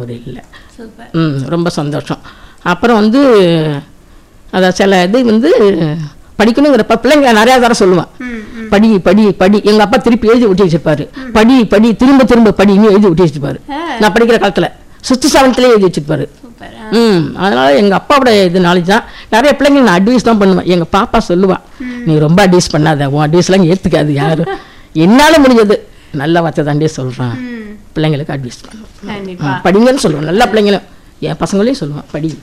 ஒரு இல்லை சூப்பர் ம் ரொம்ப சந்தோஷம் அப்புறம் வந்து அதான் சில இது வந்து படிக்கணுங்கிறப்ப பிள்ளைங்க நிறையா தடவை சொல்லுவேன் ம் ம் படி படி படி எங்கள் அப்பா திருப்பி எழுதி ஒட்டி வச்சிருப்பாரு படி படி திரும்ப திரும்ப படின்னு எழுதி ஒட்டி வச்சிருப்பாரு ஆ. நான் படிக்கிற காலத்தில் சிக்ஸ்த்து செவன்த்லேயே எழுதி வச்சிருப்பாரு சூப்பர் ம் அதனால எங்கள் அப்பாவோட இது நாலேஜ் தான் நிறைய பிள்ளைங்க நான் அட்வைஸ் தான் பண்ணுவேன் எங்கள் பாப்பா சொல்லுவா நீ ரொம்ப அட்வைஸ் பண்ணாத உன் அட்வைஸ்லாம் ஏற்றுக்காது யாரும் என்னால் முடிஞ்சது நல்ல வார்த்தை தாண்டே சொல்கிறேன் ம் பிள்ளைங்களுக்கு அட்வைஸ் பண்ணுவேன் கண்டிப்பா படிங்கன்னு சொல்லுவேன் நல்ல பிள்ளைங்களும் என் பசங்களையும் சொல்லுவேன் படி